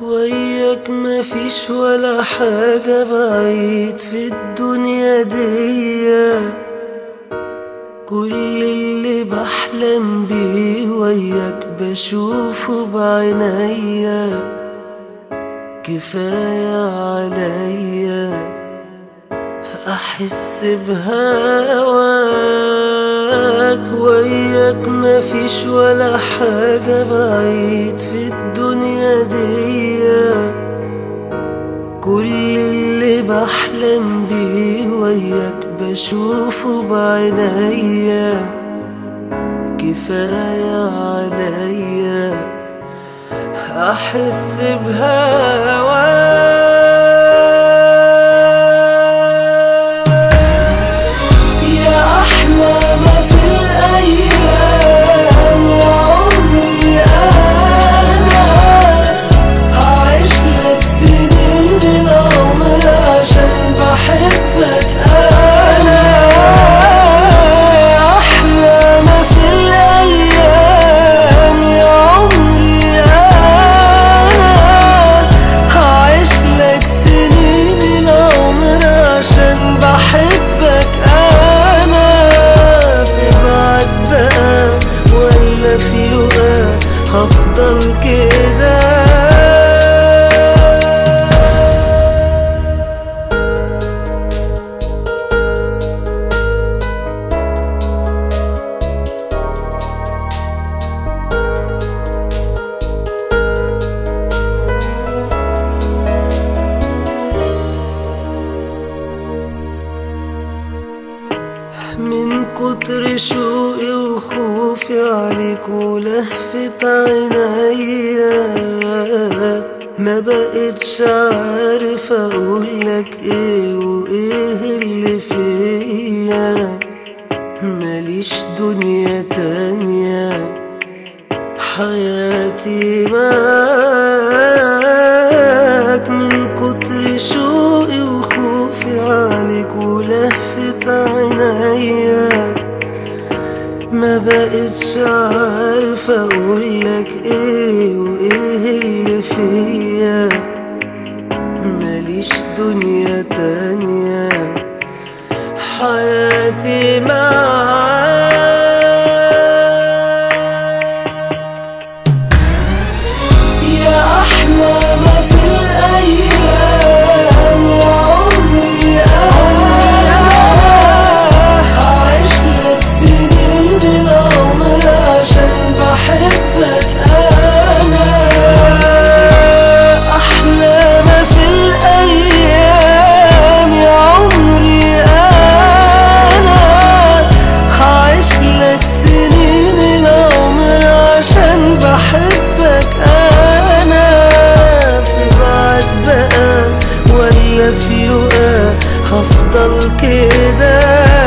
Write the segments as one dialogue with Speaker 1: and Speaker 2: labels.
Speaker 1: وياك مفيش ولا حاجة بعيد في الدنيا دي كل اللي بحلم بيه وياك بشوفه بعينيا كفاية عليا أحس بهواك وياك مفيش ولا حاجة بعيد في الدنيا دي كل اللي بحلم بيه وياك بشوفه بعينيا كفاية عليا أحس بهواك يا أحلى ما في الأيام يا عمري أنا هعيش لك سنين العمر عشان بحبك أنا يا أحلى ما في الأيام يا عمري أنا هعيش لك سنين العمر عشان بحبك أنا في بعد بقى ولا في لقا هفضل كده من كتر شوقي وخوفي عليك ولهفة عينيا ما بقتش عارف اقولك ايه وايه اللي فيا ماليش دنيا تانية حياتي معاك من كتر شوقي وخوفي عليك ولهفة عينيا ما بقتش عارف اقولك ايه وايه اللي فيا ماليش دنيا تانية حياتي معاك يا أحلى ما في الأيام يا عمري أنا هعيش لك سنين العمر عشان بحبك أنا أحلى ما في الأيام يا عمري أنا هعيش لك سنين العمر عشان بحبك أنا في بعد بقى ولا في لقا هفضل كده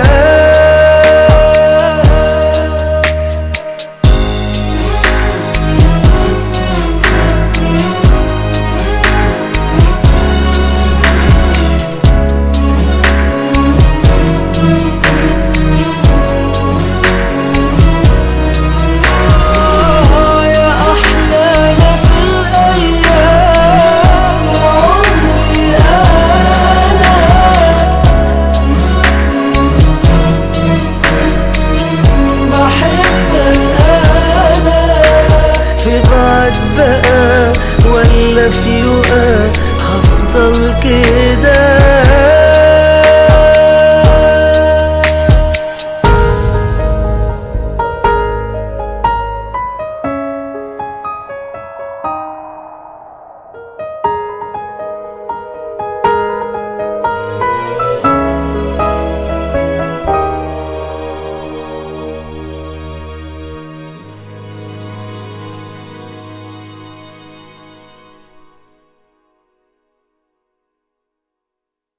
Speaker 1: يا أحلى ما في الأيام عمري أنا بحبك أنا في بعد بقى ولا في لقا هفضل كده